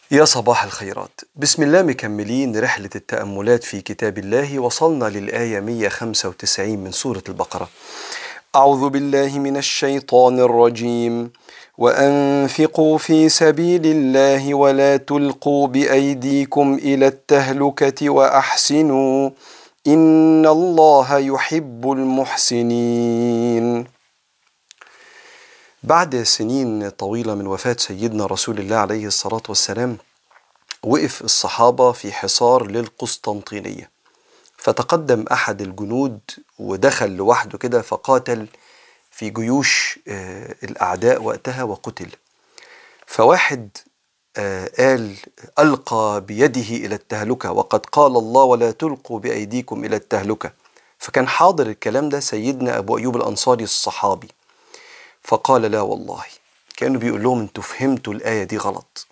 يا صباح الخيرات بسم الله مكملين رحلة التأملات في كتاب الله وصلنا للآية 195 من سورة البقرة أعوذ بالله من الشيطان الرجيم وأنفقوا في سبيل الله ولا تلقوا بأيديكم إلى التهلكة وأحسنوا إن الله يحب المحسنين بعد سنين طويلة من وفاة سيدنا رسول الله عليه الصلاة والسلام وقف الصحابة في حصار للقسطنطينية فتقدم أحد الجنود ودخل لوحده كده فقاتل في جيوش آه، الأعداء وقتها وقتل فواحد آه، قال ألقى بيده إلى التهلكة وقد قال الله ولا تلقوا بأيديكم إلى التهلكة فكان حاضر الكلام ده سيدنا أبو أيوب الأنصاري الصحابي فقال لا والله كانه بيقول لهم انتوا فهمتوا الايه دي غلط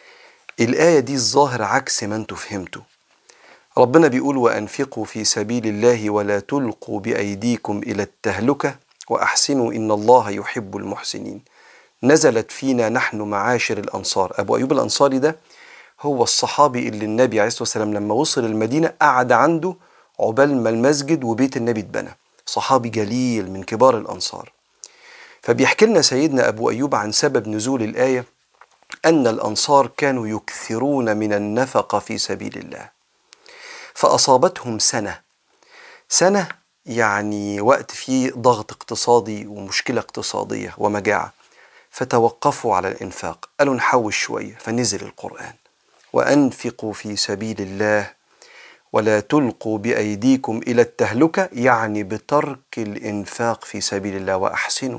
الايه دي الظاهر عكس ما انتوا فهمتوا ربنا بيقول وانفقوا في سبيل الله ولا تلقوا بايديكم الى التهلكه واحسنوا ان الله يحب المحسنين نزلت فينا نحن معاشر الانصار ابو ايوب الانصاري ده هو الصحابي اللي النبي عليه الصلاه والسلام لما وصل المدينه قعد عنده عقبال ما المسجد وبيت النبي اتبنى صحابي جليل من كبار الانصار فبيحكي لنا سيدنا أبو أيوب عن سبب نزول الآية أن الأنصار كانوا يكثرون من النفقة في سبيل الله فأصابتهم سنة سنة يعني وقت فيه ضغط اقتصادي ومشكلة اقتصادية ومجاعة فتوقفوا على الإنفاق قالوا نحوش شوية فنزل القرآن وأنفقوا في سبيل الله ولا تلقوا بأيديكم إلى التهلكة يعني بترك الإنفاق في سبيل الله وأحسنوا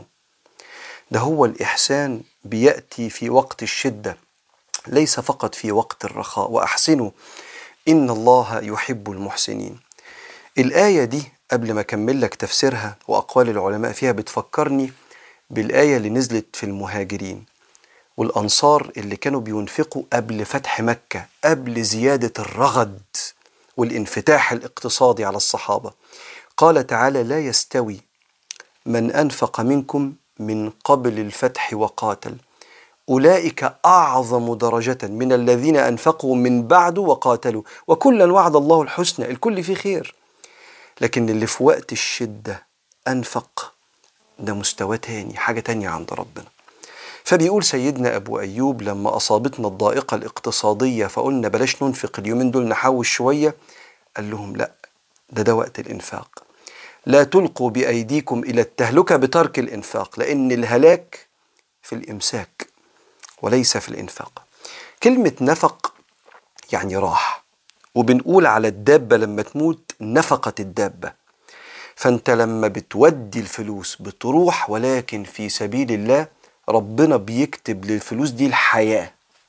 ده هو الإحسان بيأتي في وقت الشدة ليس فقط في وقت الرخاء وأحسنوا إن الله يحب المحسنين الآية دي قبل ما أكمل لك تفسيرها وأقوال العلماء فيها بتفكرني بالآية اللي نزلت في المهاجرين والأنصار اللي كانوا بينفقوا قبل فتح مكة قبل زيادة الرغد والانفتاح الاقتصادي على الصحابة قال تعالى لا يستوي من أنفق منكم من قبل الفتح وقاتل أولئك أعظم درجة من الذين أنفقوا من بعد وقاتلوا وكلا وعد الله الحسنى الكل فيه خير لكن اللي في وقت الشدة أنفق ده مستوى تاني حاجة تانية عند ربنا فبيقول سيدنا أبو أيوب لما أصابتنا الضائقة الاقتصادية فقلنا بلاش ننفق اليومين دول نحوش شوية قال لهم لا ده ده وقت الإنفاق لا تلقوا بأيديكم إلى التهلكة بترك الإنفاق لأن الهلاك في الإمساك وليس في الإنفاق كلمة نفق يعني راح وبنقول على الدابة لما تموت نفقت الدابة فأنت لما بتودي الفلوس بتروح ولكن في سبيل الله ربنا بيكتب للفلوس دي الحياة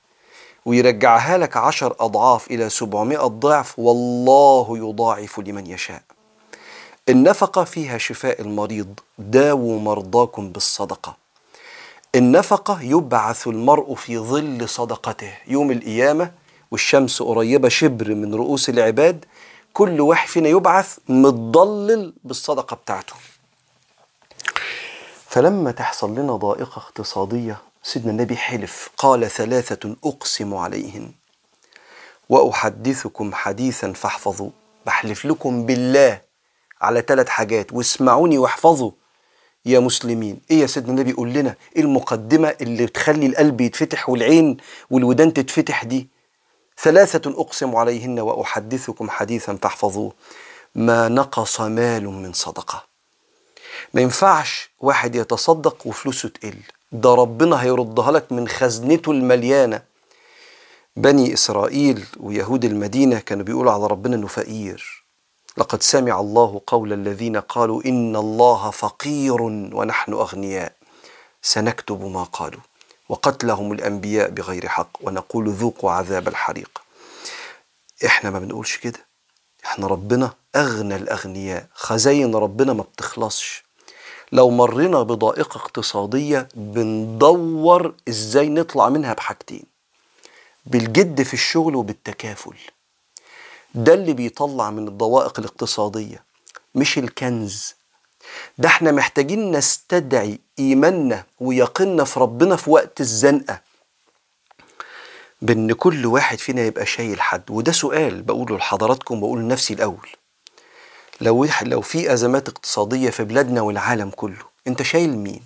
ويرجعها لك عشر أضعاف إلى سبعمائة ضعف والله يضاعف لمن يشاء النفقة فيها شفاء المريض داووا مرضاكم بالصدقة النفقة يبعث المرء في ظل صدقته يوم القيامة والشمس قريبة شبر من رؤوس العباد كل واحد فينا يبعث متضلل بالصدقة بتاعته فلما تحصل لنا ضائقة اقتصادية سيدنا النبي حلف قال ثلاثة أقسم عليهن وأحدثكم حديثا فاحفظوا بحلف لكم بالله على ثلاث حاجات واسمعوني واحفظوا يا مسلمين ايه يا سيدنا النبي قول لنا ايه المقدمة اللي بتخلي القلب يتفتح والعين والودان تتفتح دي ثلاثة أقسم عليهن وأحدثكم حديثا فاحفظوه ما نقص مال من صدقة ما ينفعش واحد يتصدق وفلوسه تقل ده ربنا هيردها لك من خزنته المليانة بني إسرائيل ويهود المدينة كانوا بيقولوا على ربنا إنه فقير لقد سمع الله قول الذين قالوا إن الله فقير ونحن أغنياء سنكتب ما قالوا وقتلهم الأنبياء بغير حق ونقول ذوقوا عذاب الحريق إحنا ما بنقولش كده إحنا ربنا أغنى الأغنياء خزاين ربنا ما بتخلصش لو مرينا بضائقة اقتصادية بندور إزاي نطلع منها بحاجتين بالجد في الشغل وبالتكافل ده اللي بيطلع من الضوائق الاقتصادية مش الكنز ده احنا محتاجين نستدعي إيماننا ويقيننا في ربنا في وقت الزنقة بان كل واحد فينا يبقى شايل حد وده سؤال بقوله لحضراتكم بقوله لنفسي الاول لو لو في ازمات اقتصاديه في بلادنا والعالم كله انت شايل مين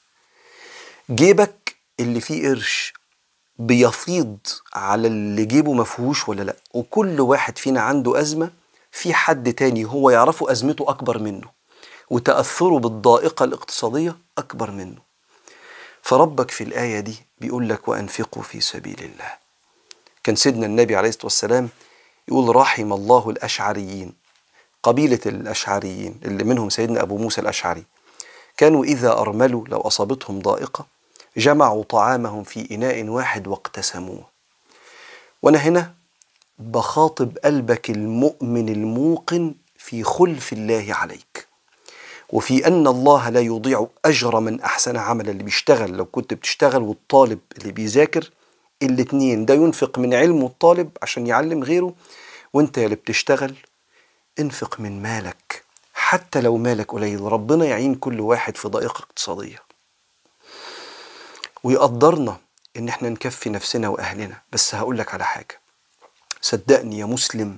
جيبك اللي فيه قرش بيفيض على اللي جيبه مفهوش ولا لا وكل واحد فينا عنده ازمه في حد تاني هو يعرفه ازمته اكبر منه وتاثره بالضائقه الاقتصاديه اكبر منه فربك في الايه دي بيقول لك وانفقوا في سبيل الله كان سيدنا النبي عليه الصلاه والسلام يقول رحم الله الاشعريين قبيله الاشعريين اللي منهم سيدنا ابو موسى الاشعري كانوا اذا ارملوا لو اصابتهم ضائقه جمعوا طعامهم في اناء واحد واقتسموه وانا هنا بخاطب قلبك المؤمن الموقن في خلف الله عليك وفي ان الله لا يضيع اجر من احسن عملا اللي بيشتغل لو كنت بتشتغل والطالب اللي بيذاكر الاتنين ده ينفق من علمه الطالب عشان يعلم غيره وانت اللي بتشتغل انفق من مالك حتى لو مالك قليل ربنا يعين كل واحد في ضائقة اقتصادية ويقدرنا ان احنا نكفي نفسنا واهلنا بس هقول لك على حاجة صدقني يا مسلم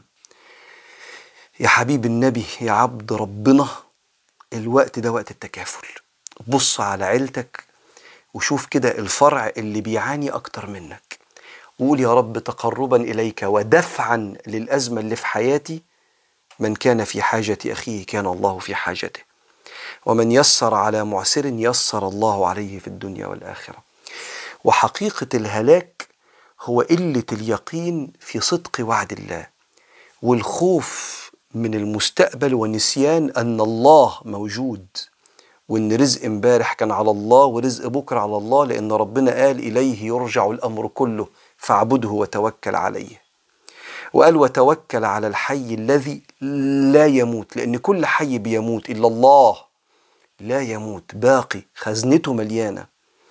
يا حبيب النبي يا عبد ربنا الوقت ده وقت التكافل بص على عيلتك وشوف كده الفرع اللي بيعاني اكتر منك وقول يا رب تقربا اليك ودفعا للازمه اللي في حياتي من كان في حاجه اخيه كان الله في حاجته ومن يسر على معسر يسر الله عليه في الدنيا والاخره وحقيقه الهلاك هو قله اليقين في صدق وعد الله والخوف من المستقبل ونسيان ان الله موجود وان رزق امبارح كان على الله ورزق بكره على الله لان ربنا قال اليه يرجع الامر كله فاعبده وتوكل عليه وقال وتوكل على الحي الذي لا يموت لان كل حي بيموت الا الله لا يموت باقي خزنته مليانه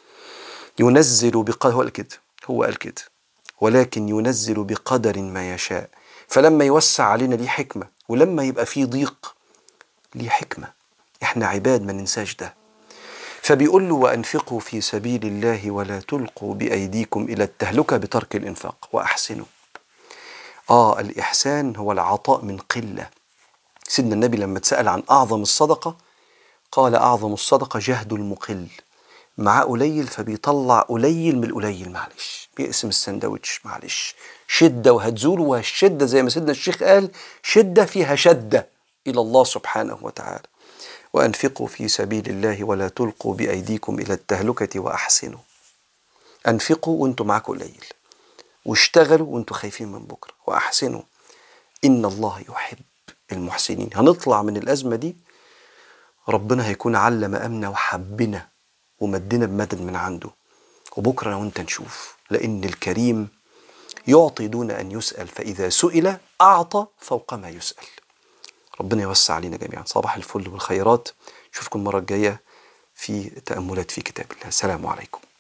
ينزل بقدر هو قال كده هو قال كده ولكن ينزل بقدر ما يشاء فلما يوسع علينا ليه حكمه ولما يبقى فيه ضيق ليه حكمه احنا عباد ما ننساش ده فبيقول له وانفقوا في سبيل الله ولا تلقوا بايديكم الى التهلكه بترك الانفاق واحسنوا اه الاحسان هو العطاء من قله سيدنا النبي لما اتسال عن اعظم الصدقه قال اعظم الصدقه جهد المقل معاه قليل فبيطلع قليل من القليل معلش بيقسم السندوتش معلش شده وهتزول والشده زي ما سيدنا الشيخ قال شده فيها شده الى الله سبحانه وتعالى وانفقوا في سبيل الله ولا تلقوا بايديكم الى التهلكه واحسنوا انفقوا وانتم معاكم قليل واشتغلوا وانتم خايفين من بكره واحسنوا ان الله يحب المحسنين هنطلع من الازمه دي ربنا هيكون علم امنا وحبنا ومدنا بمدد من عنده وبكره انا وانت نشوف لان الكريم يعطي دون ان يسال فاذا سئل اعطى فوق ما يسال ربنا يوسع علينا جميعا صباح الفل والخيرات نشوفكم المره الجايه في تاملات في كتاب الله السلام عليكم